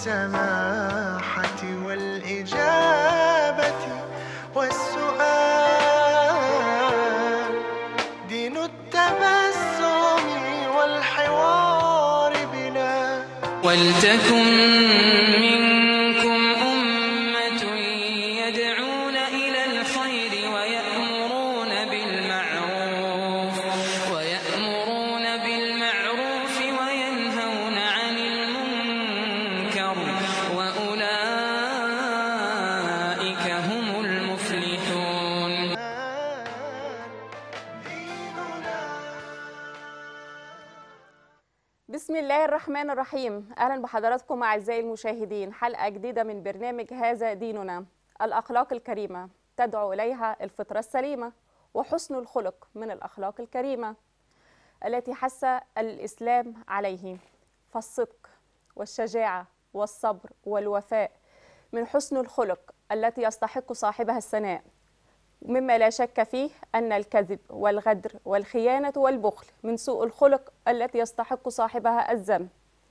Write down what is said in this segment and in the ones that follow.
والسماحة والإجابة والسؤال دين التبسم والحوار بلا ولتكن منكم أمة يدعون إلى الخير ويأمرون بالمعروف ويأمرون بالمعروف وينهون عن المنكر وأولئك هم المفلحون بسم الله الرحمن الرحيم اهلا بحضراتكم اعزائي المشاهدين حلقه جديده من برنامج هذا ديننا الاخلاق الكريمه تدعو اليها الفطره السليمه وحسن الخلق من الاخلاق الكريمه التي حث الاسلام عليه فالصدق والشجاعه والصبر والوفاء من حسن الخلق التي يستحق صاحبها الثناء مما لا شك فيه أن الكذب والغدر والخيانة والبخل من سوء الخلق التي يستحق صاحبها الذم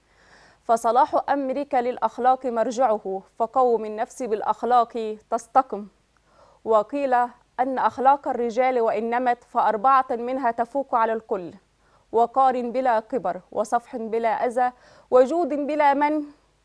فصلاح أمرك للأخلاق مرجعه فقوم النفس بالأخلاق تستقم وقيل أن أخلاق الرجال وإن نمت فأربعة منها تفوق على الكل وقار بلا كبر وصفح بلا أذى وجود بلا من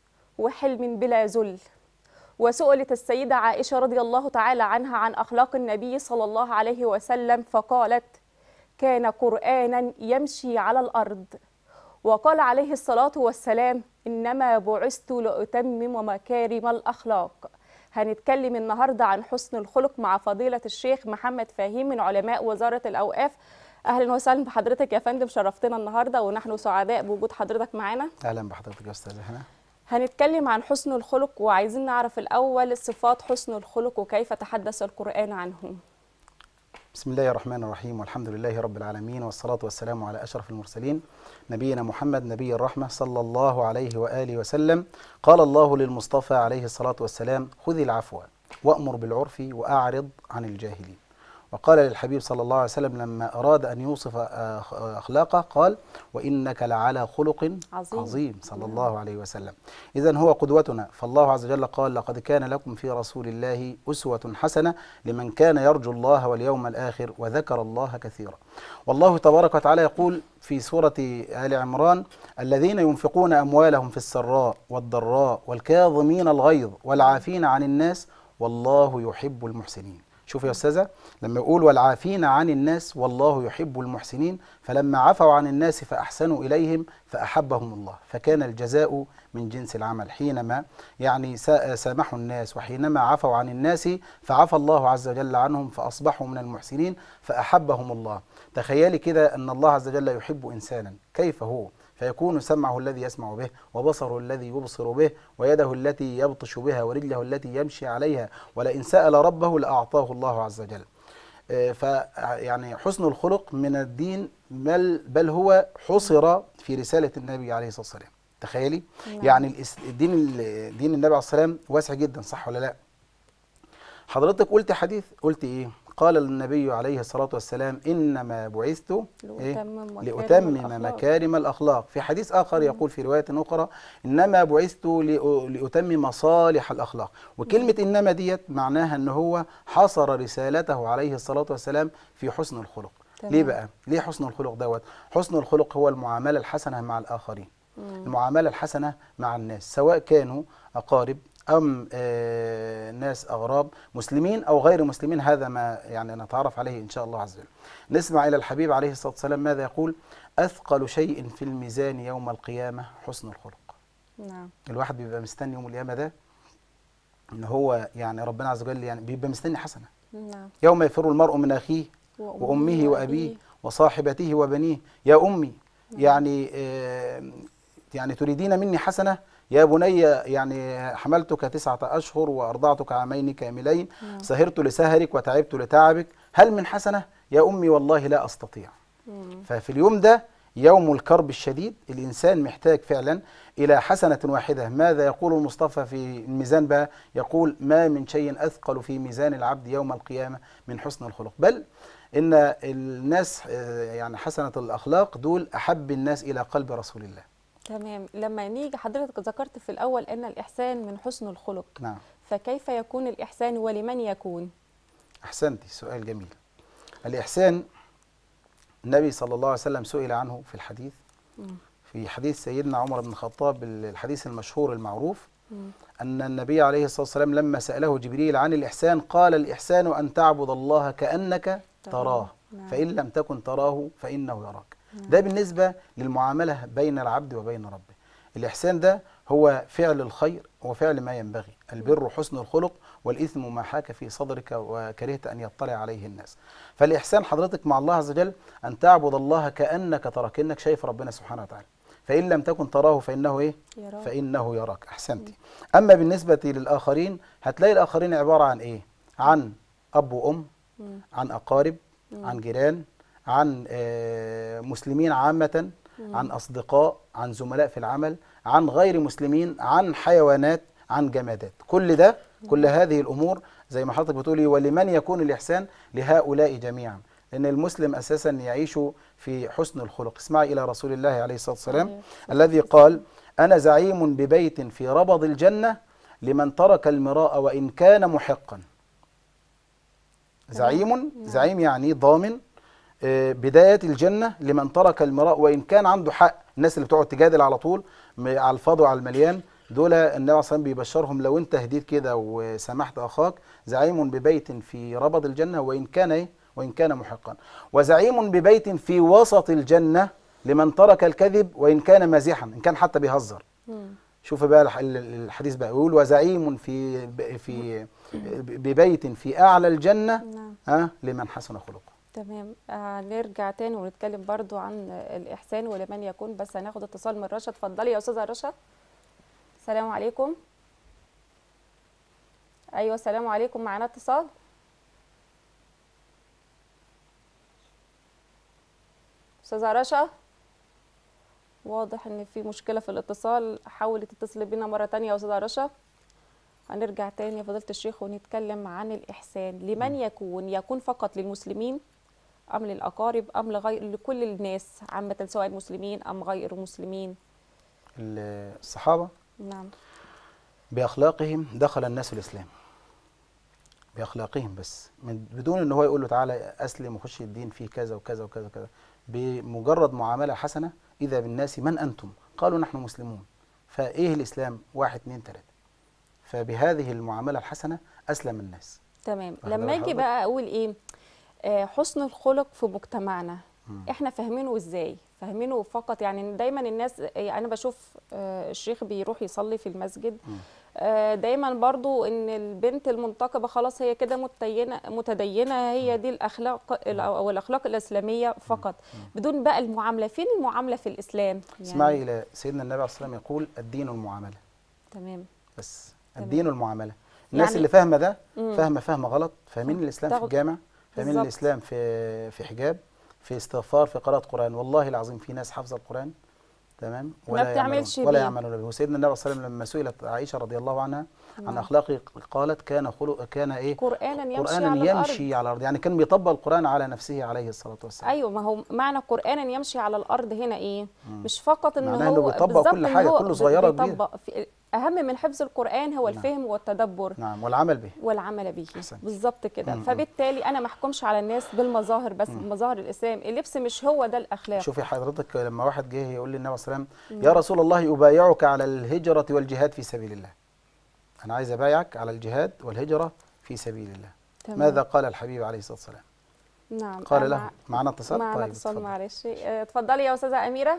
وحلم بلا ذل وسئلت السيدة عائشة رضي الله تعالى عنها عن أخلاق النبي صلى الله عليه وسلم فقالت كان قرآنا يمشي على الأرض وقال عليه الصلاة والسلام إنما بعثت لأتمم مكارم الأخلاق هنتكلم النهاردة عن حسن الخلق مع فضيلة الشيخ محمد فهيم من علماء وزارة الأوقاف أهلا وسهلا بحضرتك يا فندم شرفتنا النهاردة ونحن سعداء بوجود حضرتك معنا اهلا بحضرتك يا استاذه هنا هنتكلم عن حسن الخلق وعايزين نعرف الأول صفات حسن الخلق وكيف تحدث القرآن عنه بسم الله الرحمن الرحيم والحمد لله رب العالمين والصلاة والسلام على أشرف المرسلين نبينا محمد نبي الرحمة صلى الله عليه وآله وسلم قال الله للمصطفى عليه الصلاة والسلام خذ العفو وأمر بالعرف وأعرض عن الجاهلين وقال للحبيب صلى الله عليه وسلم لما أراد أن يوصف أخ- أخلاقه قال وإنك لعلى خلق عظيم. عظيم صلى الله عليه وسلم إذا هو قدوتنا فالله عز وجل قال لقد كان لكم في رسول الله أسوة حسنة لمن كان يرجو الله واليوم الآخر وذكر الله كثيرا والله تبارك وتعالى يقول في سورة آل عمران الذين ينفقون أموالهم في السراء والضراء والكاظمين الغيظ والعافين عن الناس والله يحب المحسنين شوف يا أستاذة لما يقول والعافين عن الناس والله يحب المحسنين فلما عفوا عن الناس فأحسنوا إليهم فأحبهم الله فكان الجزاء من جنس العمل حينما يعني سا- سامحوا الناس وحينما عفوا عن الناس فعفى الله عز وجل عنهم فأصبحوا من المحسنين فأحبهم الله تخيلي كده أن الله عز وجل يحب إنسانا كيف هو فيكون سمعه الذي يسمع به وبصره الذي يبصر به ويده التي يبطش بها ورجله التي يمشي عليها ولئن سأل ربه لأعطاه الله عز وجل آه، ف يعني حسن الخلق من الدين بل, بل هو حصر في رسالة النبي عليه الصلاة والسلام تخيلي نعم. يعني الإس- الدين ال- دين النبي عليه الصلاة والسلام واسع جدا صح ولا لا حضرتك قلت حديث قلت ايه قال النبي عليه الصلاة والسلام إنما بعثت إيه؟ لأتمم مكارم لأتمم الأخلاق. مكارم الأخلاق في حديث آخر يقول في رواية أخرى إنما بعثت لأ- لأتمم صالح الأخلاق وكلمة إنما ديت معناها أن هو حصر رسالته عليه الصلاة والسلام في حسن الخلق تمام. ليه بقى؟ ليه حسن الخلق دوت؟ حسن الخلق هو المعاملة الحسنة مع الآخرين المعاملة الحسنة مع الناس سواء كانوا أقارب أم آه، ناس أغراب مسلمين أو غير مسلمين هذا ما يعني نتعرف عليه إن شاء الله عز وجل نسمع إلى الحبيب عليه الصلاة والسلام ماذا يقول أثقل شيء في الميزان يوم القيامة حسن الخلق نعم الواحد بيبقى مستني يوم القيامة ده إن هو يعني ربنا عز وجل يعني بيبقى مستني حسنة نعم يوم يفر المرء من أخيه وأمه وأمه وأبيه وصاحبته وبنيه يا أمي يعني آه، يعني تريدين مني حسنة يا بني يعني حملتك تسعة أشهر وأرضعتك عامين كاملين سهرت لسهرك وتعبت لتعبك هل من حسنة يا أمي والله لا أستطيع ففي اليوم ده يوم الكرب الشديد الإنسان محتاج فعلا إلى حسنة واحدة ماذا يقول المصطفى في الميزان بقى يقول ما من شيء أثقل في ميزان العبد يوم القيامة من حسن الخلق بل إن الناس آه، يعني حسنة الأخلاق دول أحب الناس إلى قلب رسول الله تمام لما نيجي حضرتك ذكرت في الأول أن الإحسان من حسن الخلق نعم فكيف يكون الإحسان ولمن يكون أحسنتي سؤال جميل الإحسان النبي صلى الله عليه وسلم سئل عنه في الحديث في حديث سيدنا عمر بن الخطاب الحديث المشهور المعروف أن النبي عليه الصلاة والسلام لما سأله جبريل عن الإحسان قال الإحسان أن تعبد الله كأنك تراه نعم. فإن لم تكن تراه فإنه يراك ده بالنسبة للمعاملة بين العبد وبين ربه الإحسان ده هو فعل الخير وفعل ما ينبغي البر حسن الخلق والإثم ما حاك في صدرك وكرهت أن يطلع عليه الناس فالإحسان حضرتك مع الله عز وجل أن تعبد الله كأنك ترى كأنك شايف ربنا سبحانه وتعالى فإن لم تكن تراه فإنه إيه؟ يراك. فإنه يراك أحسنتي أما بالنسبة للآخرين هتلاقي الآخرين عبارة عن إيه؟ عن أب وأم عن أقارب عن جيران عن آه، مسلمين عامة عن أصدقاء عن زملاء في العمل عن غير مسلمين عن حيوانات عن جمادات كل ده كل هذه الأمور زي ما حضرتك بتقولي ولمن يكون الإحسان لهؤلاء جميعا لأن المسلم أساسا يعيش في حسن الخلق اسمعي إلى رسول الله عليه الصلاة والسلام عليه الذي قال أنا زعيم ببيت في ربض الجنة لمن ترك المراء وإن كان محقا زعيم زعيم يعني ضامن آه، بداية الجنة لمن ترك المراء وإن كان عنده حق الناس اللي بتقعد تجادل على طول م- على الفاضي وعلى المليان دول النبي صلى الله عليه وسلم بيبشرهم لو انت هديت كده وسامحت اخاك زعيم ببيت في ربض الجنة وإن كان ايه وإن كان محقا وزعيم ببيت في وسط الجنة لمن ترك الكذب وإن كان مازحا إن كان حتى بيهزر شوف بقى الح- ال- الحديث بقى يقول وزعيم في ب- في ببيت في أعلى الجنة نعم ها لمن حسن خلقه تمام آه نرجع تاني ونتكلم برضو عن الإحسان ولمن يكون بس هناخد اتصال من رشا اتفضلي يا أستاذة رشا السلام عليكم أيوة السلام عليكم معانا اتصال أستاذة رشا واضح إن في مشكلة في الاتصال حاولي تتصلي بينا مرة تانية يا أستاذة رشا هنرجع تاني يا فضيلة الشيخ ونتكلم عن الإحسان لمن يكون يكون فقط للمسلمين أم للأقارب أم لغير لكل الناس عامة سواء مسلمين أم غير مسلمين ال- الصحابة نعم بأخلاقهم دخل الناس الإسلام بأخلاقهم بس من بدون ان هو يقول له تعالى أسلم وخش الدين فيه كذا وكذا وكذا وكذا بمجرد معاملة حسنة إذا بالناس من أنتم قالوا نحن مسلمون فإيه الإسلام واحد اتنين تلاتة فبهذه المعاملة الحسنة أسلم الناس تمام واخدة لما بال أجي حضرتك؟ بقى أقول إيه آه حسن الخلق في مجتمعنا مم. احنا فاهمينه ازاي فاهمينه فقط يعني دايما الناس يعني انا بشوف آه، الشيخ بيروح يصلي في المسجد مم. آه، دايما برضو ان البنت المنتقبه خلاص هي كده متدينه متدينه هي دي الاخلاق ال- او الاخلاق الاسلاميه فقط بدون بقى المعامله فين المعامله في الاسلام يعني اسمعي إلى سيدنا النبي عليه الصلاة والسلام يقول الدين المعاملة تمام بس تمام. الدين المعاملة الناس يعني- اللي فاهمة ده مم. فاهمة فاهمة غلط فاهمين الإسلام في تاخد- الجامع فاهمين بالظبط. الإسلام في في حجاب في استغفار في قراءة قرآن والله العظيم في ناس حافظة القرآن تمام ما بتعملش يعملون ولا بيه. يعملون به وسيدنا النبي صلى الله عليه وسلم لما سئلت عائشة رضي الله عنها عن نعم. أخلاقه قالت كان خلق كان إيه قرانا يمشي قرآنا على الارض يمشي على الأرض يعني كان بيطبق القرآن على نفسه عليه الصلاة والسلام ايوه ما هو معنى قرانا يمشي على الارض هنا ايه مش فقط ان معناه هو إنه بيطبق بالظبط كل إن حاجة، هو كله صغيرة وكبيرة. بيطبق في اهم من حفظ القران هو نعم. الفهم والتدبر نعم والعمل به والعمل به أحسنت. بالظبط كده مم. فبالتالي انا ما احكمش على الناس بالمظاهر بس بمظاهر الاسلام اللبس مش هو ده الاخلاق شوفي حضرتك لما واحد جه يقول لي النبي صلى الله عليه وسلم يا رسول الله أبايعك على الهجرة والجهاد في سبيل الله أنا عايز أبايعك على الجهاد والهجرة في سبيل الله تمام. ماذا قال الحبيب عليه الصلاة والسلام نعم قال أنا- له معنا اتصال معنا طيب اتصال اتفضل. معلش آه، اتفضلي يا استاذه اميره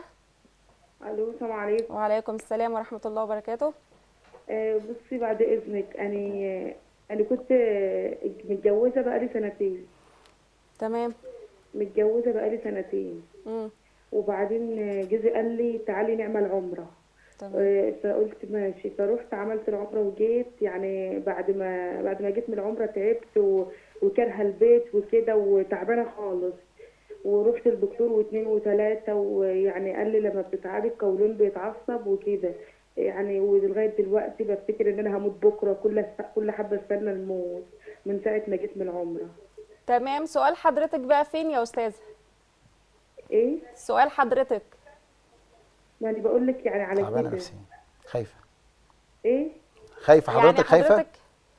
الو السلام عليكم وعليكم السلام ورحمه الله وبركاته آه، بصي بعد اذنك انا انا كنت آه، متجوزه بقالي سنتين تمام متجوزه بقالي سنتين امم وبعدين آه، جوزي قال لي تعالي نعمل عمره تمام آه، فقلت ماشي فروحت عملت العمره وجيت يعني بعد ما بعد ما جيت من العمره تعبت و- وكارهه البيت وكده وتعبانه خالص ورحت الدكتور واثنين وثلاثه ويعني قال لي لما بتتعبي القولون بيتعصب وكده يعني ولغايه دلوقتي بفتكر ان انا هموت بكره كل كل حبه استنى الموت من ساعه ما جيت من العمره تمام سؤال حضرتك بقى فين يا استاذه ايه سؤال حضرتك يعني بقول لك يعني على تعبانه كده نفسيا خايفه ايه خايفه حضرتك يعني خايفه حضرتك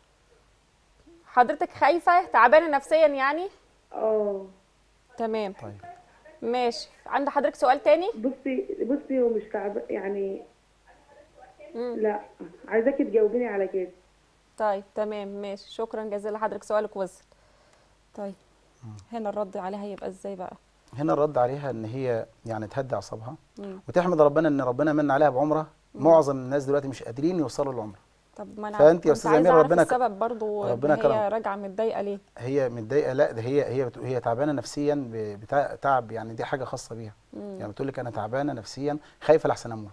حضرتك خايفة تعبانة نفسيا يعني اه تمام طيب ماشي عند حضرتك سؤال تاني بصي بصي هو مش تعب يعني مم. لا عايزاكي تجاوبيني على كده طيب تمام ماشي شكرا جزيلا لحضرتك سؤالك وصل طيب هنا الرد عليها يبقى ازاي بقى هنا الرد عليها ان هي يعني تهدي اعصابها مم. وتحمد ربنا ان ربنا من عليها بعمره معظم الناس دلوقتي مش قادرين يوصلوا للعمره طب ما انا فأنت يا كنت أستاذة عايزة أميرة أعرف ربنا ك- السبب برضو ربنا إن هي كرم. راجعة متضايقة ليه هي متضايقه لا ده هي هي بتقول هي تعبانه نفسيا ب- بتاع تعب يعني دي حاجه خاصه بيها يعني بتقول لك انا تعبانه نفسيا خايفه لحسن اموت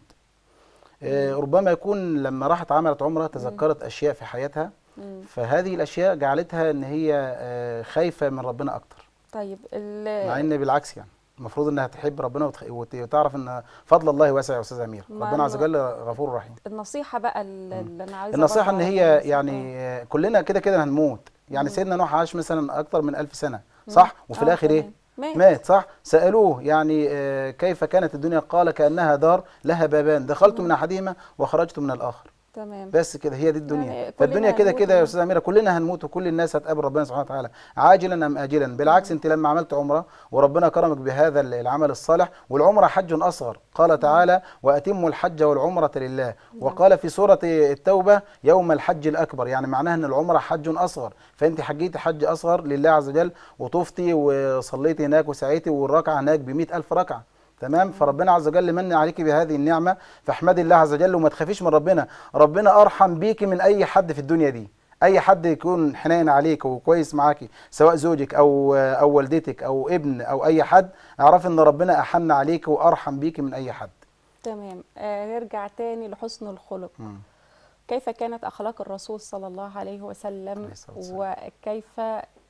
آه ربما يكون لما راحت عملت عمره تذكرت اشياء في حياتها فهذه الاشياء جعلتها ان هي آه خايفه من ربنا اكتر طيب مع ال- ان بالعكس يعني المفروض انها تحب ربنا وتخ- وت- وتعرف ان فضل الله واسع يا استاذ امير ما ربنا عز أنا- وجل غفور رحيم النصيحة بقى ال- اللي أنا عايزة النصيحة برضو ان أعرفها هي بس. يعني آه. آه، كلنا كده كده هنموت يعني سيدنا نوح عاش مثلا اكتر من ألف سنة صح وفي آه، الاخر ايه تمام. مات. مات صح سألوه يعني آه، كيف كانت الدنيا قال كأنها دار لها بابان دخلت من احدهما وخرجت من الاخر تمام بس كده هي دي الدنيا يعني فالدنيا كلنا كده هنموت كده يا ونموت. استاذه اميره كلنا هنموت وكل الناس هتقابل ربنا سبحانه وتعالى عاجلا ام اجلا بالعكس انت لما عملت عمره وربنا كرمك بهذا العمل الصالح والعمره حج اصغر قال تعالى واتموا الحج والعمره لله وقال في سوره التوبه يوم الحج الاكبر يعني معناها ان العمره حج اصغر فانت حجيتي حج اصغر لله عز وجل وطفتي وصليتي هناك وسعيتي والركعه هناك ب ألف ركعه تمام فربنا عز وجل من عليك بهذه النعمه فاحمدي الله عز وجل وما تخافيش من ربنا ربنا ارحم بيكي من اي حد في الدنيا دي اي حد يكون حنين عليك وكويس معاكي سواء زوجك او او والدتك او ابن او اي حد اعرف ان ربنا احن عليك وارحم بيكي من اي حد تمام آه نرجع تاني لحسن الخلق مم. كيف كانت أخلاق الرسول صلى الله عليه وسلم عليه الصلاة والسلام. وكيف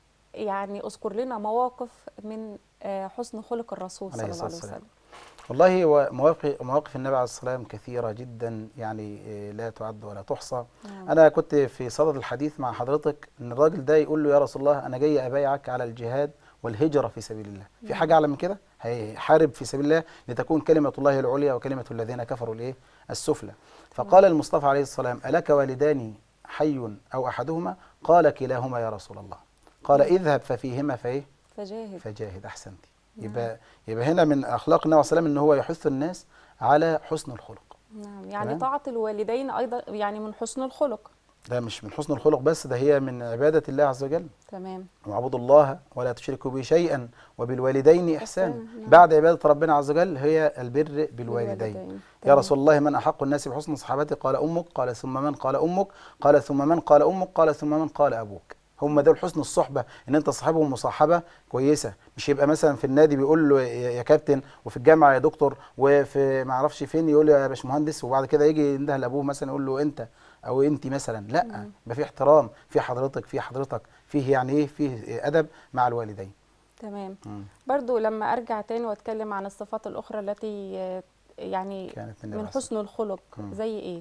يعني أذكر لنا مواقف من آه، حسن خلق الرسول عليه صلى الله الصلاة عليه والسلام. وسلم والله هو مواقف مواقف النبي عليه الصلاه والسلام كثيره جدا يعني إيه، لا تعد ولا تحصى نعم. انا كنت في صدد الحديث مع حضرتك ان الراجل ده يقول له يا رسول الله انا جاي ابايعك على الجهاد والهجره في سبيل الله في حاجه اعلى من كده هيحارب في سبيل الله لتكون كلمه الله العليا وكلمه الذين كفروا الايه السفلى فقال المصطفى عليه الصلاه والسلام الك والدان حي او احدهما قال كلاهما يا رسول الله قال اذهب ففيهما فايه فجاهد فجاهد احسنتي يبقى يبقى هنا من اخلاق النبي صلى الله عليه وسلم ان هو يحث الناس على حسن الخلق نعم يعني تمام. طاعة الوالدين أيضا يعني من حسن الخلق ده مش من حسن الخلق بس ده هي من عباده الله عز وجل تمام واعبدوا الله ولا تشركوا به شيئا وبالوالدين احسانا إحسانا، نعم. بعد عباده ربنا عز وجل هي البر بالوالدين بالوالدين. يا تمام. رسول الله من احق الناس بحسن صحابتي قال امك قال ثم من قال امك قال ثم من قال امك قال ثم من قال ابوك هم دول حسن الصحبه ان انت صاحبهم مصاحبه كويسه مش يبقى مثلا في النادي بيقول له يا يا كابتن وفي الجامعه يا دكتور وفي ما اعرفش فين يقول له يا باشمهندس وبعد كده يجي ينده لابوه مثلا يقول له انت او انت مثلا لا يبقى في احترام في حضرتك في حضرتك فيه يعني ايه فيه ادب مع الوالدين تمام مم. برضو لما أرجع تاني وأتكلم عن الصفات الأخرى التي آه، يعني كانت من من الرسول. حسن الخلق مم. زي إيه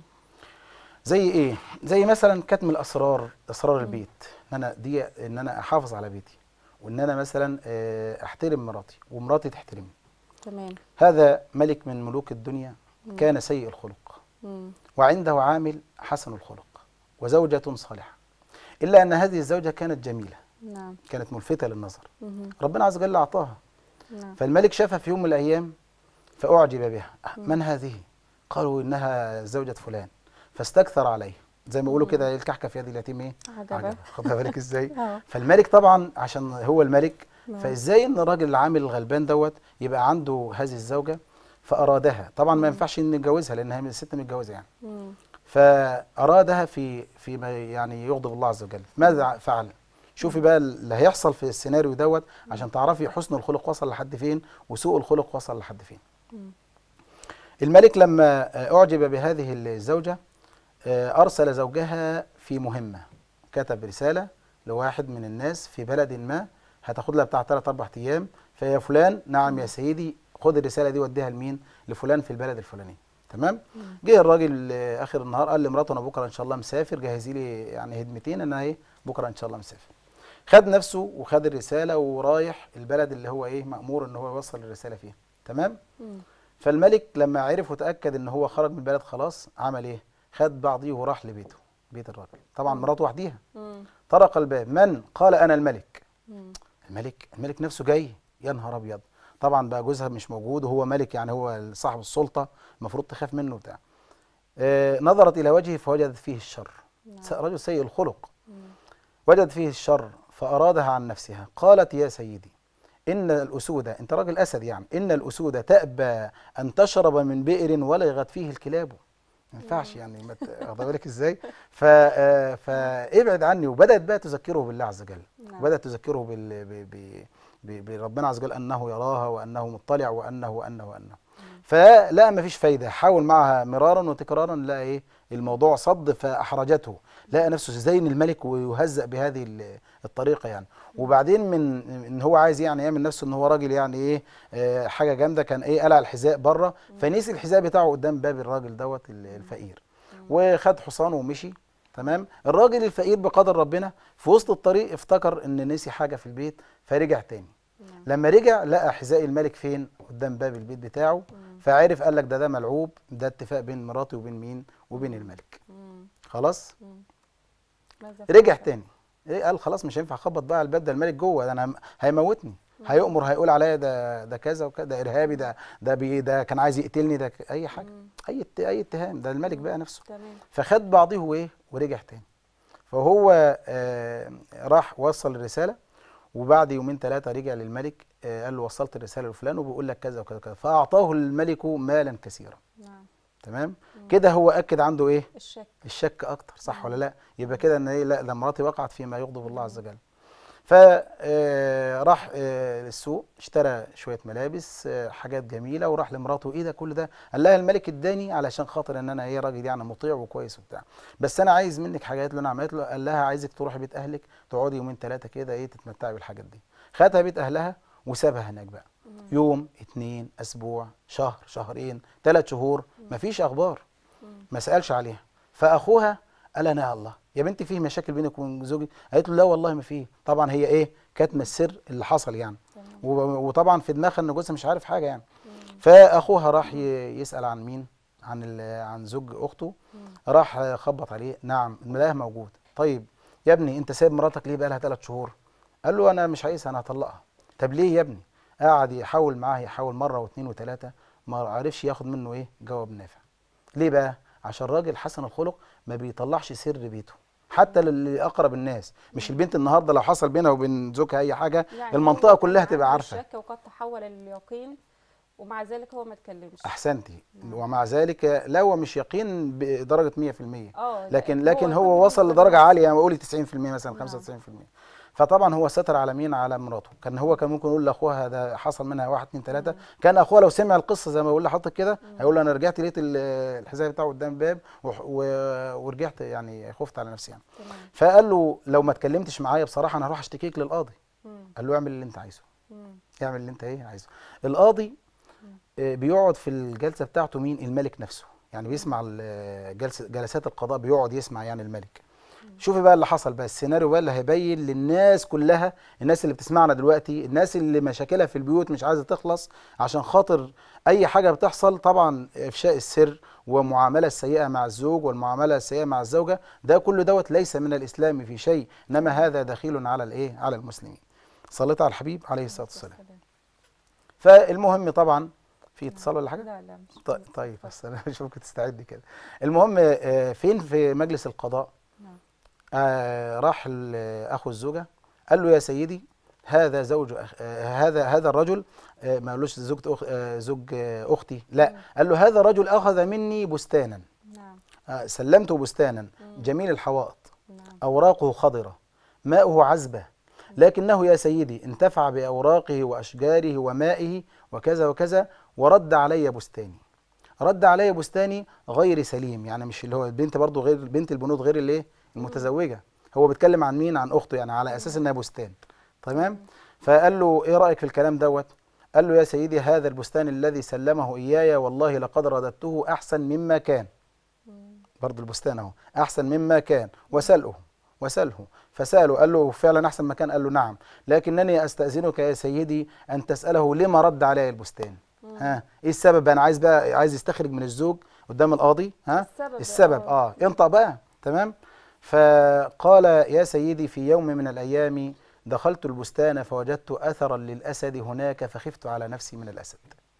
زي ايه زي مثلا كتم الاسرار اسرار البيت ان انا دي ان انا احافظ على بيتي وان انا مثلا آه، احترم مراتي ومراتي تحترمني تمام هذا ملك من ملوك الدنيا كان سيء الخلق مم. وعنده عامل حسن الخلق وزوجة صالحة إلا أن هذه الزوجة كانت جميلة نعم كانت ملفتة للنظر مهم. ربنا عز وجل أعطاها نعم فالملك شافها في يوم من الأيام فأعجب بها من هذه؟ قالوا إنها زوجة فلان فاستكثر عليه زي ما بيقولوا كده الكحكة في يد اليتيم إيه؟ عجبة. خدها بالك إزاي؟ آه. فالملك طبعا عشان هو الملك نعم. فإزاي إن الراجل العامل الغلبان دوت يبقى عنده هذه الزوجة فأرادها طبعا ما ينفعش إن نتجوزها لأن هي من الست متجوزة يعني مم. فأرادها في فيما يعني يغضب الله عز وجل ماذا فعل شوفي بقى اللي هيحصل في السيناريو دوت عشان تعرفي حسن الخلق وصل لحد فين وسوء الخلق وصل لحد فين الملك لما آه، أعجب بهذه الزوجة آه، أرسل زوجها في مهمة كتب رسالة لواحد من الناس في بلد ما هتاخد لها بتاع 3 4 أيام فيا فلان نعم يا سيدي خد الرسالة دي وديها لمين لفلان في البلد الفلاني تمام جه الراجل آه، اخر النهار قال لمراته انا بكره ان شاء الله مسافر جهزي لي يعني هدمتين انا ايه بكره ان شاء الله مسافر خد نفسه وخد الرساله ورايح البلد اللي هو ايه مامور ان هو يوصل الرساله فيها تمام مم. فالملك لما عرف وتاكد ان هو خرج من البلد خلاص عمل ايه خد بعضيه وراح لبيته بيت الراجل طبعا مراته وحديها مم. طرق الباب من قال انا الملك مم. الملك الملك نفسه جاي يا نهار ابيض طبعا بقى جوزها مش موجود وهو ملك يعني هو صاحب السلطه المفروض تخاف منه بتاع آه نظرت الى وجهه فوجدت فيه الشر س- رجل سيء الخلق وجدت فيه الشر فارادها عن نفسها قالت يا سيدي ان الاسود انت راجل اسد يعني ان الاسود تابى ان تشرب من بئر ولغت فيه الكلاب ما ينفعش يعني ما ت- واخده بالك ازاي ف آه، فابعد عني وبدات بقى تذكره بالله عز وجل نعم. وبدات تذكره بال ب- ب- ب- بربنا عز وجل انه يراها وانه مطلع وانه وانه وانه فلا ما فيش فايده حاول معها مرارا وتكرارا لا ايه الموضوع صد فاحرجته لقى نفسه زي الملك ويهزأ بهذه ال- الطريقه يعني وبعدين من ان هو عايز يعني يعمل نفسه ان هو راجل يعني ايه آه، حاجه جامده كان ايه قلع الحذاء بره فنسي الحذاء بتاعه قدام باب الراجل دوت ال- الفقير وخد حصانه ومشي تمام الراجل الفقير بقدر ربنا في وسط الطريق افتكر ان نسي حاجه في البيت فرجع تاني نعم. لما رجع لقى حذاء الملك فين قدام باب البيت بتاعه فعرف قال لك ده ده ملعوب ده اتفاق بين مراتي وبين مين وبين الملك مم. خلاص ماذا رجع فعل؟ تاني ايه قال خلاص مش هينفع اخبط بقى على الباب ده الملك جوه ده انا هم- هيموتني هيؤمر هيقول عليا ده ده كذا وكذا ده ارهابي ده ده بي ده كان عايز يقتلني ده ك- اي حاجه اي ات- اي اتهام ده الملك بقى نفسه تمام فخد بعضه وايه ورجع تاني فهو آه راح وصل الرساله وبعد يومين ثلاثه رجع للملك آه قال له وصلت الرساله لفلان وبيقول لك كذا وكذا وكذا فاعطاه الملك مالا كثيرا نعم تمام كده هو اكد عنده ايه الشك الشك اكتر صح ولا لا يبقى كده ان ايه لا ده مراتي وقعت فيما يغضب الله عز وجل فراح للسوق اشترى شويه ملابس آه، حاجات جميله وراح لمراته ايه ده كل ده قال لها الملك اداني علشان خاطر ان انا ايه راجل يعني مطيع وكويس وبتاع بس انا عايز منك حاجات اللي انا عملت له قال لها عايزك تروحي بيت اهلك تقعدي يومين ثلاثه كده ايه تتمتعي بالحاجات دي خدها بيت اهلها وسابها هناك بقى يوم اتنين اسبوع شهر شهرين ثلاث شهور مفيش اخبار ما سالش عليها فاخوها قال انا يا الله يا بنتي فيه مشاكل بينك وبين زوجك قالت له لا والله ما فيه طبعا هي ايه كاتمه السر اللي حصل يعني و- وطبعا في دماغها ان جوزها مش عارف حاجه يعني فاخوها راح ي- يسال عن مين عن ال- عن زوج اخته راح خبط عليه نعم الملاهي موجود طيب يا ابني انت سايب مراتك ليه بقالها ثلاث شهور قال له انا مش عايزها انا هطلقها طب ليه يا ابني قعد يحاول معاه يحاول مره واثنين وثلاثه ما عرفش ياخد منه ايه جواب نافع ليه بقى عشان راجل حسن الخلق ما بيطلعش سر بيته حتى لأقرب الناس مش البنت النهارده لو حصل بينها وبين زوجها اي حاجه يعني المنطقه هو كلها كان تبقى عنده عارفه الشك وقد تحول لليقين ومع ذلك هو ما اتكلمش احسنتي ومع ذلك لا هو مش يقين بدرجه 100% اه لكن لا، لكن هو هو يقين وصل بالنسبة لدرجه له. عاليه يعني بقول 90% مثلا نعم. 95% فطبعا هو ستر على مين على مراته كان هو كان ممكن يقول لاخوها ده حصل منها واحد اتنين تلاته كان اخوها لو سمع القصه زي ما بقول لحضرتك كده هيقول له انا رجعت لقيت ال- الحذاء بتاعه قدام الباب وح- و- ورجعت يعني خفت على نفسي يعني تمام فقال له لو ما اتكلمتش معايا بصراحه انا هروح اشتكيك للقاضي مم. قال له اعمل اللي انت عايزه مم. اعمل اللي انت ايه عايزه القاضي آه، بيقعد في الجلسه بتاعته مين الملك نفسه يعني بيسمع ال- جلسه جلسات القضاء بيقعد يسمع يعني الملك شوفي بقى اللي حصل بقى السيناريو بقى اللي هيبين للناس كلها الناس اللي بتسمعنا دلوقتي الناس اللي مشاكلها في البيوت مش عايزه تخلص عشان خاطر اي حاجه بتحصل طبعا افشاء السر ومعامله السيئه مع الزوج والمعامله السيئه مع الزوجه ده كله دوت ليس من الاسلام في شيء انما هذا دخيل على الايه على المسلمين صليت على الحبيب عليه الصلاه والسلام فالمهم طبعا في اتصال ولا حاجه لا لا مش ط- طيب بس انا مش ممكن تستعدي كده المهم آه، فين في مجلس القضاء نعم. آه راح ل- اخو الزوجه قال له يا سيدي هذا زوج أخ... آه هذا هذا الرجل آه ما قالوش زوج أخ... آه زوج آه اختي لا قال له هذا الرجل اخذ مني بستانا نعم آه سلمته بستانا جميل الحوائط نعم أوراقه خضرة ماؤه عذبة لكنه يا سيدي انتفع بأوراقه وأشجاره ومائه وكذا وكذا ورد علي بستاني رد علي بستاني غير سليم يعني مش اللي هو البنت برضه غير بنت البنود غير الايه المتزوجة هو بيتكلم عن مين عن أخته يعني على أساس إنها بستان تمام فقال له إيه رأيك في الكلام دوت قال له يا سيدي هذا البستان الذي سلمه إياي والله لقد رددته أحسن مما كان برضه البستان اهو احسن مما كان وساله وساله فساله قال له فعلا احسن مكان قال له نعم لكنني استاذنك يا سيدي ان تساله لما رد علي البستان ها ايه السبب انا عايز بقى عايز يستخرج من الزوج قدام القاضي ها السبب، السبب آه. اه انطق بقى تمام فقال يا سيدي في يوم من الايام دخلت البستان فوجدت اثرا للاسد هناك فخفت على نفسي من الاسد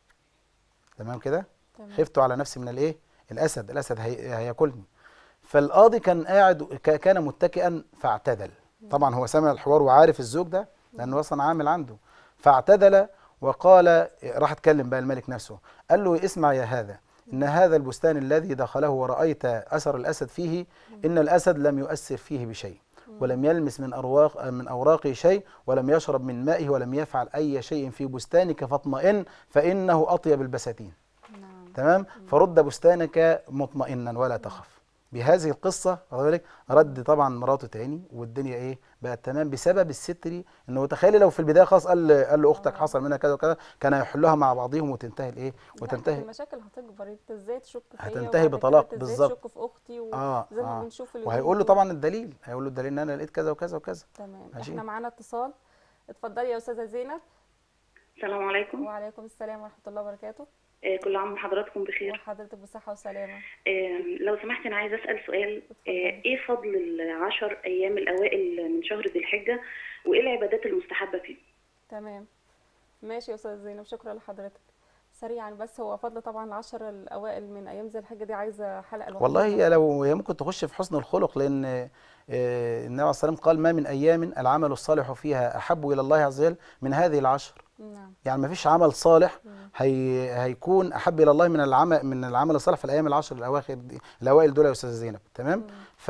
تمام كده تمام. خفت على نفسي من الايه الاسد الاسد هي... هياكلني فالقاضي كان قاعد ك- كان متكئا فاعتدل طبعا هو سمع الحوار وعارف الزوج ده لانه اصلا عامل عنده فاعتدل وقال راح اتكلم بقى الملك نفسه قال له اسمع يا هذا ان هذا البستان الذي دخله ورأيت اثر الاسد فيه ان الاسد لم يؤثر فيه بشيء ولم يلمس من أرواق من أوراقه شيء ولم يشرب من مائه ولم يفعل أي شيء في بستانك فاطمئن فإنه أطيب البساتين نعم تمام فرد بستانك مطمئنا ولا تخف بهذه القصة واخد بالك رد طبعا مراته تاني والدنيا ايه بقت تمام بسبب الستر انه تخيلي لو في البداية خلاص قال قال له اختك حصل منها كذا وكذا كان هيحلوها مع بعضهم وتنتهي الايه لا، وتنتهي المشاكل هتكبر انت ازاي تشك فيا هتنتهي وبعد كده بطلاق انت ازاي بالظبط. تشك في اختي و... اه زي ما اه بنشوف اليومين وهيقول له دول. طبعا الدليل هيقول له الدليل ان انا لقيت كذا وكذا وكذا تمام ماشي. احنا معانا اتصال اتفضلي يا استاذه زينب السلام عليكم وعليكم السلام ورحمه الله وبركاته آه، كل عام وحضراتكم بخير وحضرتك بصحه وسلامه آه، لو سمحت انا عايزه اسال سؤال اتفضلي. آه، ايه فضل العشر ايام الاوائل من شهر ذي الحجه وايه العبادات المستحبه فيه تمام ماشي يا استاذه زينب شكرا لحضرتك سريعا بس هو فضل طبعا العشر الاوائل من ايام ذي الحجه دي عايزه حلقه لوحدها والله هي لو هي ممكن تخش في حسن الخلق لان آه، النبي عليه الصلاه والسلام قال ما من ايام العمل الصالح فيها احب الى الله عز وجل من هذه العشر نعم يعني ما فيش عمل صالح هي هيكون احب الى الله من العمل من العمل الصالح في الايام العشر الاواخر دي الاوائل دول يا استاذه زينب تمام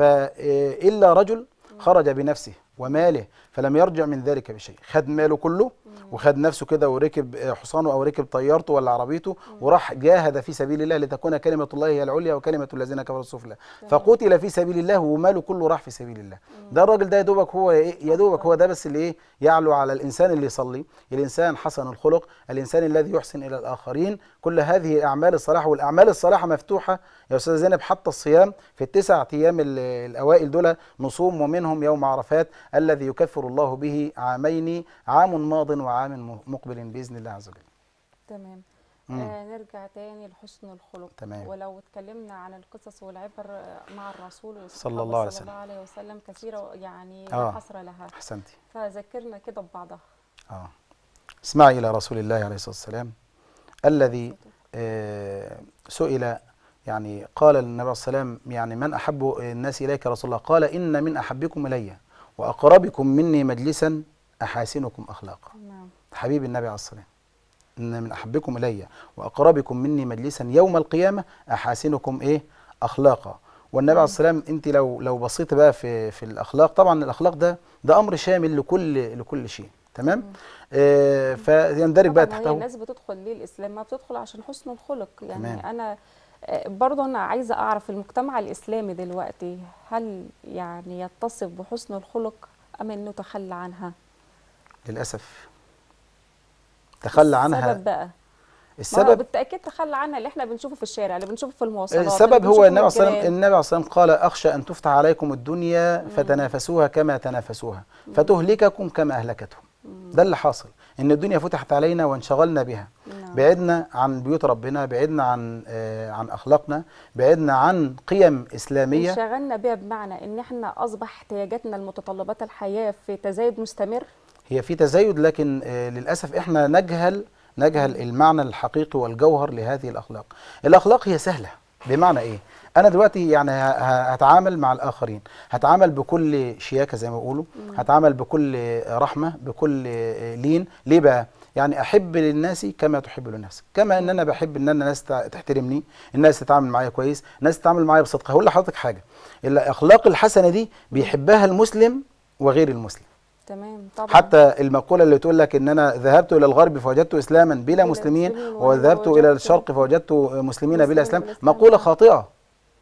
فالا رجل خرج بنفسه وماله فلم يرجع من ذلك بشيء خد ماله كله وخد نفسه كده وركب آه، حصانه او ركب طيارته ولا عربيته وراح جاهد في سبيل الله لتكون كلمه الله هي العليا وكلمه الذين كفروا السفلى فقتل في سبيل الله وماله كله راح في سبيل الله ده الراجل ده يا دوبك هو ايه يا دوبك هو ده بس اللي ايه يعلو على الانسان اللي يصلي الانسان حسن الخلق الانسان الذي يحسن الى الاخرين كل هذه اعمال الصلاح والاعمال الصالحه مفتوحه يا استاذه زينب حتى الصيام في التسع ايام ال- الاوائل دول نصوم ومنهم يوم عرفات الذي يكفر الله به عامين عام ماض وعام م- مقبل باذن الله عز وجل تمام مم. آه نرجع تاني لحسن الخلق تمام. ولو اتكلمنا عن القصص والعبر آه، مع الرسول صلى الله عليه صلى وسلم. الله عليه وسلم كثيرة يعني لا آه. حصر لها احسنتي فذكرنا كده ببعضها اه اسمعي الى رسول الله عليه الصلاه والسلام الذي آه سئل يعني قال النبي صلى الله عليه وسلم يعني من احب الناس اليك يا رسول الله قال ان من احبكم الي واقربكم مني مجلسا احاسنكم اخلاقا نعم حبيب النبي عليه الصلاه والسلام ان من احبكم الي واقربكم مني مجلسا يوم القيامه احاسنكم ايه اخلاقا والنبي عليه الصلاه والسلام انت لو لو بصيت بقى في في الاخلاق طبعا الاخلاق ده ده امر شامل لكل لكل شيء تمام آه فيندرج بقى طبعاً هي تحته الناس بتدخل ليه الاسلام ما بتدخل عشان حسن الخلق يعني تمام. انا آه، برضه انا عايزه اعرف المجتمع الاسلامي دلوقتي هل يعني يتصف بحسن الخلق ام انه تخلى عنها للاسف تخلى عنها السبب بقى ما هو السبب بالتاكيد تخلى عنها اللي احنا بنشوفه في الشارع اللي بنشوفه في المواصلات السبب اللي هو بنشوفه النبي من صلى الله عليه وسلم الجيران. النبي عليه الصلاه والسلام قال اخشى ان تفتح عليكم الدنيا فتنافسوها كما تنافسوها فتهلككم كما اهلكتهم ده اللي حاصل ان الدنيا فتحت علينا وانشغلنا بها نعم. بعدنا عن بيوت ربنا بعدنا عن آه عن اخلاقنا بعدنا عن قيم اسلاميه انشغلنا بيها بمعنى ان احنا اصبح احتياجاتنا لمتطلبات الحياه في تزايد مستمر هي في تزايد لكن آه للاسف احنا نجهل نجهل المعنى الحقيقي والجوهر لهذه الاخلاق الاخلاق هي سهله بمعنى ايه انا دلوقتي يعني ه- ه- هتعامل مع الاخرين هتعامل بكل شياكه زي ما بيقولوا هتعامل بكل رحمه بكل آه، لين ليه بقى يعني احب للناس كما تحب لنفسك كما ان انا بحب ان انا الناس تع- تحترمني الناس تتعامل معايا كويس الناس تتعامل معايا بصدق هقول لحضرتك حاجه الاخلاق الحسنه دي بيحبها المسلم وغير المسلم تمام طبعا حتى المقولة اللي تقول لك إن أنا ذهبت إلى الغرب فوجدت إسلاما بلا بلا مسلمين مسلمين وذهبت ووجدت إلى الشرق فوجدت مسلمين بلا مسلمين إسلام بلا إسلام. مقولة خاطئة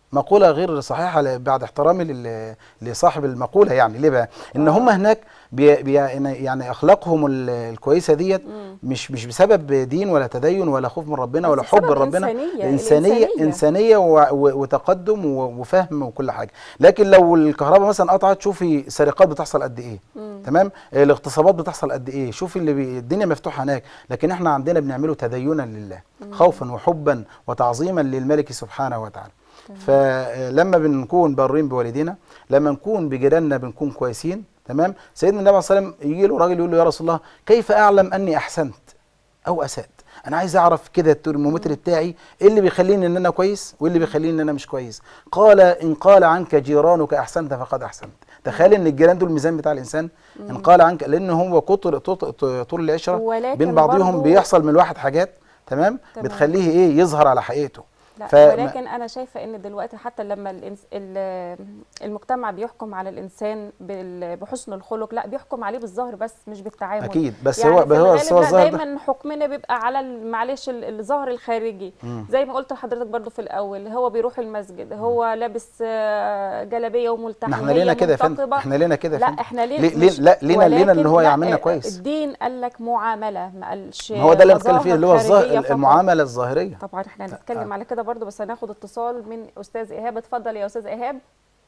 مقولة غير صحيحة ل- بعد احترامي لل- لصاحب المقولة يعني ليه بقى؟ إن هم هناك بي بي يعني أخلاقهم ال- الكويسة ديت مش مش بسبب دين ولا تدين ولا خوف من ربنا بس ولا حب بسبب ربنا إنسانية، إنسانية الإنسانية. إنسانية و- و- وتقدم و- وفهم وكل حاجة لكن لو الكهرباء مثلا قطعت شوفي سرقات بتحصل قد إيه تمام آه، الاغتصابات بتحصل قد إيه شوفي اللي بي الدنيا مفتوحة هناك لكن إحنا عندنا بنعمله تدينا لله خوفا وحبا وتعظيما للملك سبحانه وتعالى فلما بنكون بارين بوالدينا لما نكون بجيراننا بنكون كويسين تمام سيدنا النبي صلى الله عليه وسلم يجي له راجل يقول له يا رسول الله كيف اعلم اني احسنت او اسات انا عايز اعرف كده الترمومتر بتاعي ايه اللي بيخليني ان انا كويس وايه اللي بيخليني ان انا مش كويس قال ان قال عنك جيرانك احسنت فقد احسنت تخيل ان الجيران دول الميزان بتاع الانسان ان قال عنك لان هو كتر طول- طول العشره ولكن بين بعضهم برضو- بيحصل من الواحد حاجات تمام تمام. بتخليه ايه يظهر على حقيقته لا فما- ولكن انا شايفه ان دلوقتي حتى لما الإنس... ال- المجتمع بيحكم على الانسان بال- بحسن الخلق لا بيحكم عليه بالظاهر بس مش بالتعامل اكيد بس يعني هو في هو الغالب بس هو لا الظاهر ده دايما حكمنا بيبقى على ال- معلش ال- الظاهر الخارجي زي ما قلت لحضرتك برضو في الاول هو بيروح المسجد هو لابس آه، جلابيه وملتحيه ما احنا لينا هي كده يا فندم منتقبة. احنا لينا كده يا لا فندم احنا ليه ليه- ليه- مش- لا لينا لينا ان ولكن هو لا، يعاملنا آه، كويس الدين قال لك معامله ما قالش ما هو ده اللي بتكلم فيه اللي هو مظاهر الظاهر خارجية فقط. المعامله الظاهريه طبعا احنا هنتكلم على كده برضو بس هناخد اتصال من استاذ ايهاب اتفضل يا استاذ ايهاب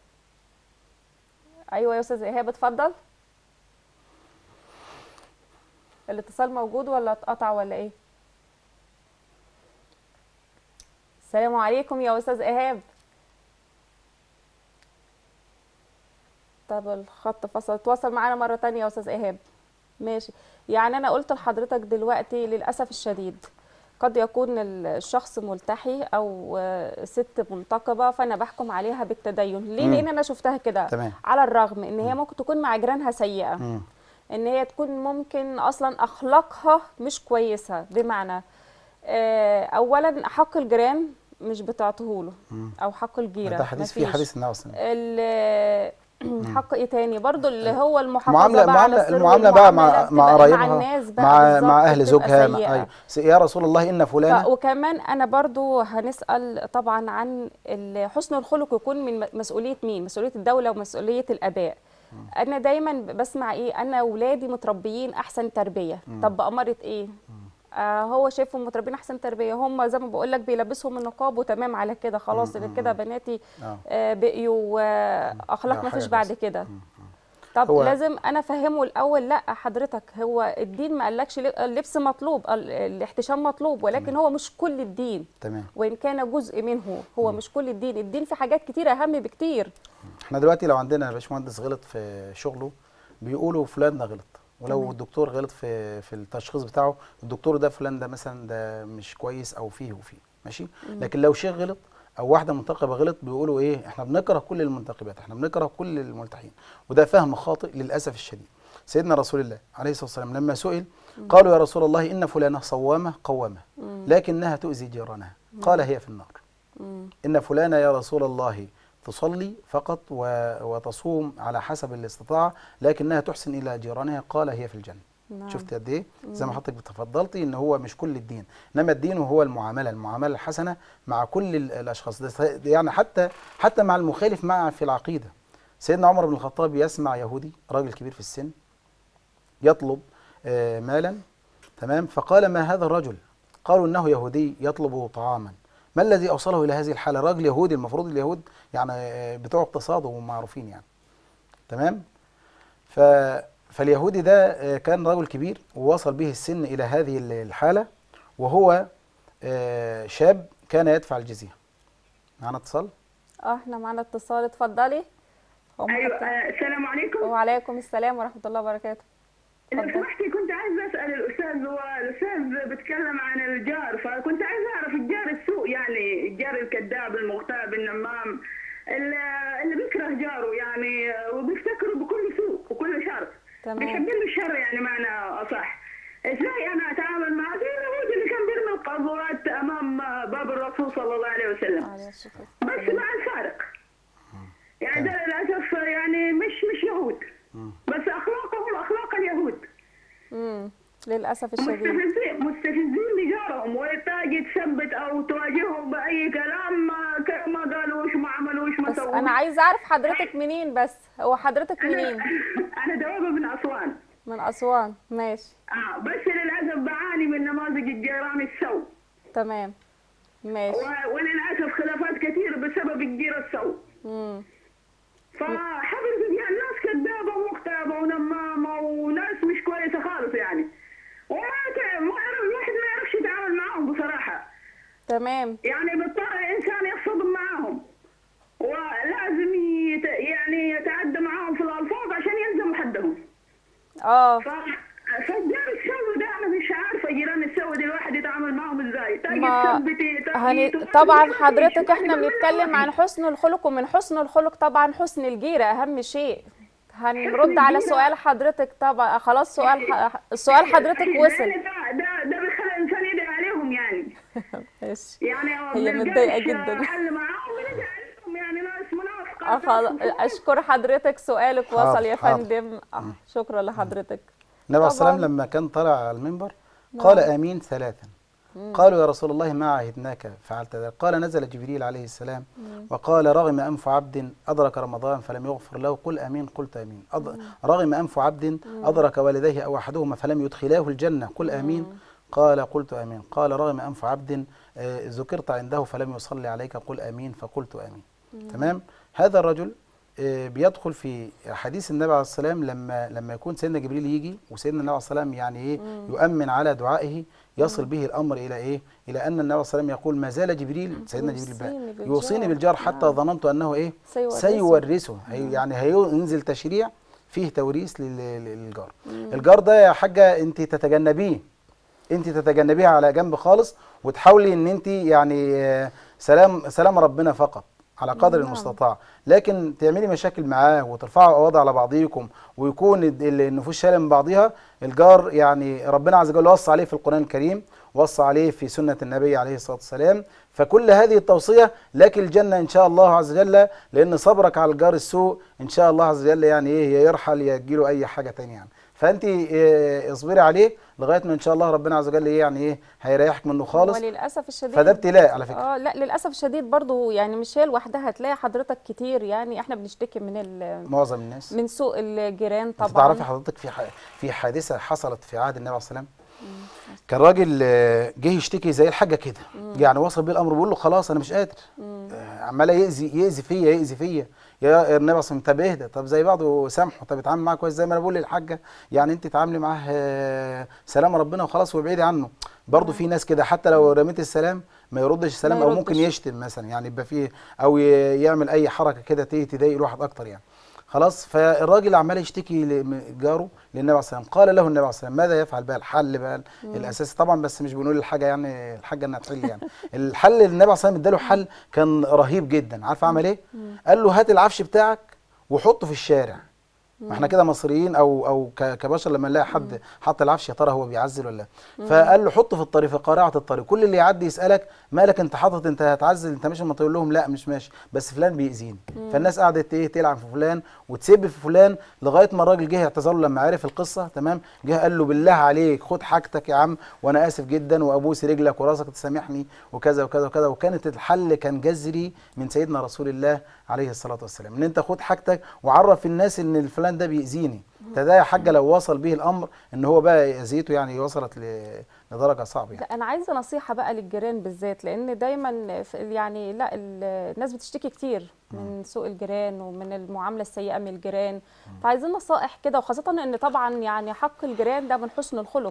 ايوه يا استاذ ايهاب اتفضل الاتصال موجود ولا اتقطع ولا ايه السلام عليكم يا استاذ ايهاب طب الخط فصل تواصل معانا مره تانية يا استاذ ايهاب ماشي يعني انا قلت لحضرتك دلوقتي للاسف الشديد قد يكون ال- الشخص ملتحي او آه، ست منتقبه فانا بحكم عليها بالتدين ليه مم. لان انا شفتها كده تمام. على الرغم ان هي ممكن تكون مع جيرانها سيئه مم. ان هي تكون ممكن اصلا اخلاقها مش كويسه بمعنى آه، اولا حق الجيران مش بتعطيهوله او حق الجيره ده حديث في مفيش. حديث النبي صلى الله عليه وسلم ال- حق ايه تاني برضو اللي هو المحافظه معامله بقى على معامله السر المعامله بقى مع والمعاملة مع بتبقى قرايبها مع الناس بقى مع بالظبط مع اهل بتبقى زوجها مع سيئة. أيوة. س- يا رسول الله ان ف... فلانه وكمان انا برضو هنسال طبعا عن ال- حسن الخلق يكون من م- مسؤوليه مين مسؤوليه الدوله ومسؤوليه الاباء انا دايما بسمع ايه انا اولادي متربيين احسن تربيه طب بأمارة ايه آه هو شايفهم متربيين احسن تربيه هم زي ما بقول لك بيلبسهم النقاب وتمام على كده خلاص إن كده بناتي آه. آه بقيوا آه اخلاق لا ما فيش حاجة بعد بس. كده طب هو- لازم انا افهمه الاول لا حضرتك هو الدين ما قالكش لب- اللبس مطلوب ال- الاحتشام مطلوب ولكن هو مش كل الدين تمام وان كان جزء منه هو مش كل الدين الدين في حاجات كتير اهم بكتير احنا دلوقتي لو عندنا باشمهندس غلط في شغله بيقولوا فلان ده غلط ولو تمام. الدكتور غلط في في التشخيص بتاعه الدكتور ده فلان ده مثلا ده مش كويس او فيه وفيه ماشي لكن لو شيخ غلط او واحده منتقبه غلط بيقولوا ايه احنا بنكره كل المنتقبات احنا بنكره كل الملتحين وده فهم خاطئ للاسف الشديد سيدنا رسول الله عليه الصلاه والسلام لما سئل قالوا يا رسول الله ان فلانه صوامه قوامه لكنها تؤذي جيرانها قال هي في النار إن فلانة يا رسول الله تصلي فقط و- وتصوم على حسب الاستطاعة لكنها تحسن إلى جيرانها قال هي في الجنة نعم. شفت قد ايه زي ما حضرتك تفضلتي ان هو مش كل الدين انما الدين هو المعامله المعامله الحسنه مع كل ال- الاشخاص ده يعني حتى حتى مع المخالف مع في العقيده سيدنا عمر بن الخطاب يسمع يهودي راجل كبير في السن يطلب آه، مالا تمام فقال ما هذا الرجل قالوا انه يهودي يطلب طعاما ما الذي اوصله الى هذه الحاله راجل يهودي المفروض اليهود يعني آه، بتوع اقتصاد ومعروفين يعني تمام ف فاليهودي ده آه، كان رجل كبير ووصل به السن الى هذه ال- الحاله وهو آه، شاب كان يدفع الجزيه معنا اتصال اه احنا معانا اتصال اتفضلي أم ايوه حتى- آه، السلام عليكم وعليكم السلام ورحمه الله وبركاته لو اتفضل. سمحتي كنت عايزه اسال الاستاذ هو الاستاذ بيتكلم عن الجار فكنت عايزه اعرف الجار السوء يعني الجار الكذاب المغتاب النمام اللي اللي بيكره جاره يعني وبيفتكره بكل سوء وكل شر تمام. بيحب له الشر يعني معنى اصح ازاي انا اتعامل مع زي اليهود اللي كان بيرمي القاذورات امام باب الرسول صلى الله عليه وسلم عليه الصلاة بس والسلام. مع الفارق يعني ده للاسف يعني مش مش يهود بس اخلاقهم اخلاق اليهود امم للاسف الشديد مستفزين مستفزين بجارهم وتاجي تثبت او تواجههم باي كلام ما ك- ما قالوش ما عملوش ما بس سووش انا عايزه اعرف حضرتك منين بس هو حضرتك منين انا دوابه من اسوان من اسوان ماشي اه بس للاسف بعاني من نماذج الجيران السوء تمام ماشي و- وللاسف خلافات كثيره بسبب الجير السوء مم. فحضرتك يعني ناس كذابه ومغتابه ونمامه وناس مش كويسه خالص يعني وما ت- ما يعرف الواحد ما يعرفش يتعامل معاهم بصراحه تمام يعني بيضطر الانسان يصطدم معاهم ولازم يت... يعني يتعدى معاهم في الالفاظ عشان يلزموا حدهم اه ف... فالجار السوي ده انا مش عارفه جيران السوي دي الواحد يتعامل معاهم ازاي تاجي ما تثبتي تاجي هني... تقولي طبعا ما فيش. حضرتك احنا واحد يقول بنتكلم ما عن فيش. حسن الخلق ومن حسن الخلق طبعا حسن الجيرة اهم شيء هنرد حسن على الجيرة. سؤال حضرتك طبعا خلاص سؤال ح... السؤال حضرتك يعني وصل ده ده ده بيخلي الانسان يدعي عليهم يعني ماشي يعني هي ما متضايقة بنلقاش جدا. حل معاهم بندعي عليهم يعني ناس منافقه آه خلاص اشكر حضرتك سؤالك حاضر، وصل يا حاضر. فندم آه شكرا لحضرتك النبي عليه الصلاة والسلام طبعاً. لما كان طلع على المنبر قال آمين ثلاثا قالوا يا رسول الله ما عهدناك فعلت ذلك قال نزل جبريل عليه السلام وقال رغم أنف عبد أدرك رمضان فلم يغفر له قل آمين قلت آمين أض... رغم أنف عبد أدرك والديه أو أحدهما فلم يدخلاه الجنة قل آمين قال قلت آمين قال رغم أنف عبد آه، ذكرت عنده فلم يصلي عليك قل آمين فقلت آمين تمام هذا الرجل آه، بيدخل في حديث النبي عليه الصلاه والسلام لما لما يكون سيدنا جبريل يجي وسيدنا النبي عليه الصلاه والسلام يعني ايه يؤمن على دعائه يصل به الامر الى ايه؟ الى ان النبي عليه الصلاه والسلام يقول ما زال جبريل سيدنا جبريل بقى يوصيني بالجار. يوصيني بالجار حتى نعم. ظننت انه ايه؟ سيورثه. سيورثه هي يعني هينزل تشريع فيه توريث لل- للجار. الجار ده يا حاجه انت تتجنبيه انت تتجنبيها على جنب خالص وتحاولي ان انت يعني آه، سلام سلام ربنا فقط على قدر نعم. المستطاع لكن تعملي مشاكل معاه وترفعوا قواضي على بعضيكم ويكون الد- ال- النفوس شايله من بعضها الجار يعني ربنا عز وجل وصى عليه في القران الكريم وصى عليه في سنه النبي عليه الصلاه والسلام فكل هذه التوصيه لك الجنه ان شاء الله عز وجل لان صبرك على الجار السوء ان شاء الله عز وجل يعني ايه يا يرحل يا تجيله اي حاجه تانية يعني فانت آه، اصبري عليه لغايه ما ان شاء الله ربنا عز وجل إيه يعني ايه هيريحك منه خالص وللاسف الشديد فده ابتلاء على فكره اه لا للاسف الشديد برضو يعني مش هي لوحدها هتلاقي حضرتك كتير يعني احنا بنشتكي من ال... معظم الناس من سوء الجيران انت طبعا تعرفي حضرتك في ح... في حادثه حصلت في عهد النبي عليه الصلاه والسلام كان راجل آه، جه يشتكي زي الحاجه كده يعني وصل بيه الامر بيقول له خلاص انا مش قادر آه، عمال يأذي يأذي فيا يأذي فيا يا النبي عليه الصلاه والسلام طب اهدى طب زي بعضه سامحه طب اتعامل معاه كويس زي ما انا بقول للحاجه يعني انت تعاملي معاه آه، سلام ربنا وخلاص وابعدي عنه برضه في ناس كده حتى لو رميت السلام ما يردش السلام ما او ممكن يردش. يشتم مثلا يعني يبقى فيه او ي- يعمل اي حركه كده تيجي تضايق الواحد اكتر يعني خلاص فالراجل عمال يشتكي لجاره للنبي عليه الصلاه والسلام قال له النبي عليه الصلاه والسلام ماذا يفعل بقى الحل بقى الاساسي طبعا بس مش بنقول الحاجه يعني الحاجه انها تحل يعني الحل اللي النبي عليه الصلاه والسلام اداله حل كان رهيب جدا عارف عمل ايه قال له هات العفش بتاعك وحطه في الشارع ما احنا كده مصريين او او ك- كبشر لما نلاقي حد حط العفش يا ترى هو بيعزل ولا لا فقال له حطه في الطريق في قارعه الطريق كل اللي يعدي يسالك مالك انت حاطط انت هتعزل انت ماشي ما تقول لهم لا مش ماشي بس فلان بيأذيني فالناس قعدت ايه تلعب في فلان وتسب في فلان لغايه ما الراجل جه اعتذر له لما عرف القصه تمام جه قال له بالله عليك خد حاجتك يا عم وانا اسف جدا وابوس رجلك وراسك تسامحني وكذا وكذا وكذا وكانت الحل كان جذري من سيدنا رسول الله عليه الصلاه والسلام ان انت خد حاجتك وعرف الناس ان الفلان ده بيأذيني ده ده يا حاجه لو وصل به الامر ان هو بقى اذيته يعني وصلت ل- لدرجه صعبه يعني لا انا عايزه نصيحه بقى للجيران بالذات لان دايما في- يعني لا ال- الناس بتشتكي كتير من سوء الجيران ومن المعامله السيئه من الجيران فعايزين نصائح كده وخاصه ان طبعا يعني حق الجيران ده من حسن الخلق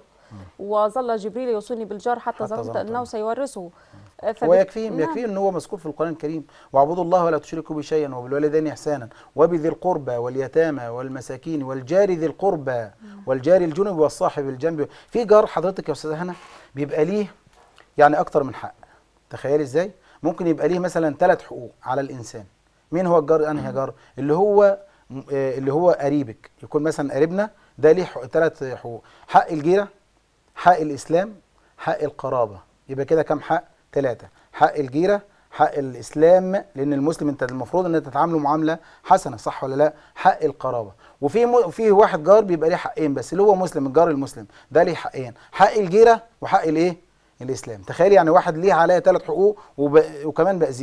وظل جبريل يوصيني بالجار حتى, حتى ظننت ظننت انه أنه. سيورثه هو فبت- يكفيه نعم. يكفيه ان هو مذكور في القران الكريم واعبدوا الله ولا تشركوا به شيئا وبالوالدين احسانا وبذي القربى واليتامى والمساكين والجار ذي القربى والجار الجنب والصاحب الجنب في جار حضرتك يا استاذه هنا بيبقى ليه يعني اكتر من حق تخيلي ازاي ممكن يبقى ليه مثلا ثلاث حقوق على الانسان مين هو الجار انهي جار اللي هو م- آه، اللي هو قريبك يكون مثلا قريبنا ده ليه ثلاث حقوق حق الجيره حق الإسلام حق القرابة يبقى كده كام حق؟ ثلاثة حق الجيرة حق الإسلام لأن المسلم أنت المفروض أن أنت تتعامله معاملة حسنة صح ولا لا؟ حق القرابة وفي م... في واحد جار بيبقى ليه حقين بس اللي هو مسلم الجار المسلم ده ليه حقين حق الجيرة وحق الإيه؟ الإسلام تخيل يعني واحد ليه عليا ثلاث حقوق وب... وكمان بأذيه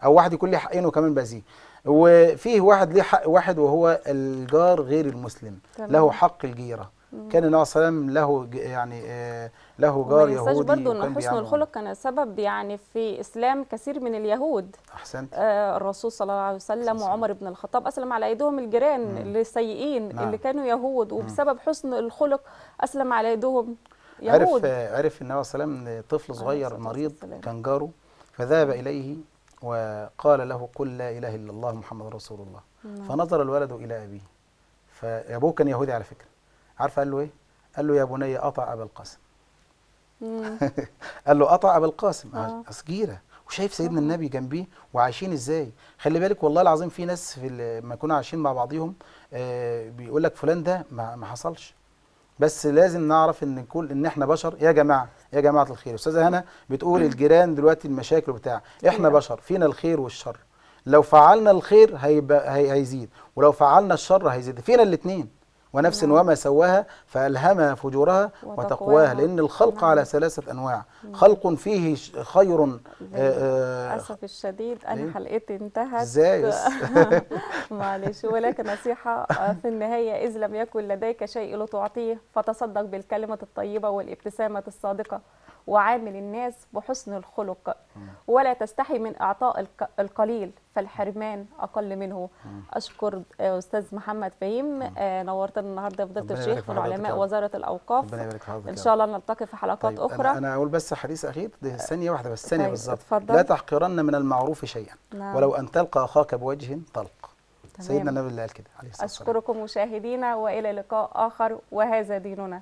او واحد يكون ليه حقين وكمان بأذيه وفيه واحد ليه حق واحد وهو الجار غير المسلم تمام. له حق الجيره كان النبي صلى الله عليه وسلم له ج- يعني آه، له وما جار ينساش يهودي برضو وكان ان حسن بيعامله. الخلق كان سبب يعني في اسلام كثير من اليهود احسنت آه، الرسول صلى الله عليه وسلم صلى وعمر بن الخطاب اسلم على ايديهم الجيران اللي السيئين نعم. اللي كانوا يهود وبسبب حسن الخلق اسلم على ايديهم عرف يهود آه، عرف النبي صلى الله عليه وسلم إن طفل صغير الصلاة مريض والسلام. كان جاره فذهب اليه وقال له قل لا اله الا الله محمد رسول الله فنظر الولد الى ابيه فابوه كان يهودي على فكره عارف قال له ايه قال له يا بني اطع ابا القاسم مم. قال له قطع ابا القاسم آه. صغيره وشايف سيدنا النبي جنبيه وعايشين ازاي خلي بالك والله العظيم في ناس في ال- لما يكونوا عايشين مع بعضهم آه بيقول لك فلان ده ما, ما حصلش بس لازم نعرف ان كل ان احنا بشر يا جماعه يا جماعه الخير استاذه هنا بتقول الجيران دلوقتي المشاكل وبتاع احنا أيوة. بشر فينا الخير والشر لو فعلنا الخير هيبقى هي هيزيد ولو فعلنا الشر هيزيد فينا الاثنين ونفس نعم. وما سواها فألهمها فجورها وتقواها. وتقواها لأن الخلق نعم. على ثلاثة أنواع خلق فيه ش- خير آه، آه، للاسف الشديد انا إيه؟ حلقتي انتهت ازاي بس معلش ولكن نصيحة آه، في النهاية إذ لم يكن لديك شيء لتعطيه فتصدق بالكلمة الطيبة والابتسامة الصادقة وعامل الناس بحسن الخلق ولا تستحي من إعطاء الك- القليل فالحرمان أقل منه أشكر آه، أستاذ محمد فهيم آه، نورتنا النهاردة فضيلة ربنا الشيخ يبارك في من حضرتك علماء يا رب. وزارة الأوقاف ربنا يبارك في حضرتك إن يا شاء رب. الله نلتقي في حلقات طيب أخرى أنا, أنا أقول بس حديث أخير ده ثانية واحدة بس ثانية طيب، بالظبط اتفضل. لا تحقرن من المعروف شيئا نعم. ولو أن تلقى أخاك بوجه طلق تمام. سيدنا النبي اللي قال كده عليه الصلاة والسلام أشكركم مشاهدينا وإلى لقاء آخر وهذا ديننا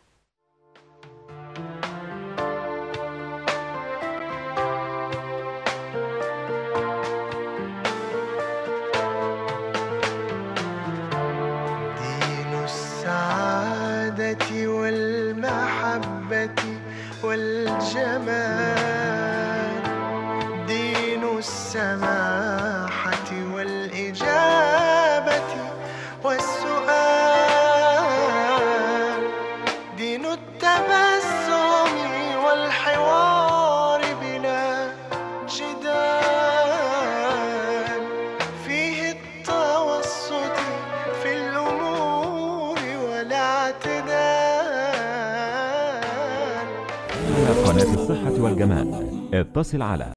دين السعادة والمحبة والجمال دين السماحة والإجابة والسؤال دين التبسم والحوار بلا جدال فيه التوسط في الأمور والاعتدال على قناة الصحة والجمال اتصل على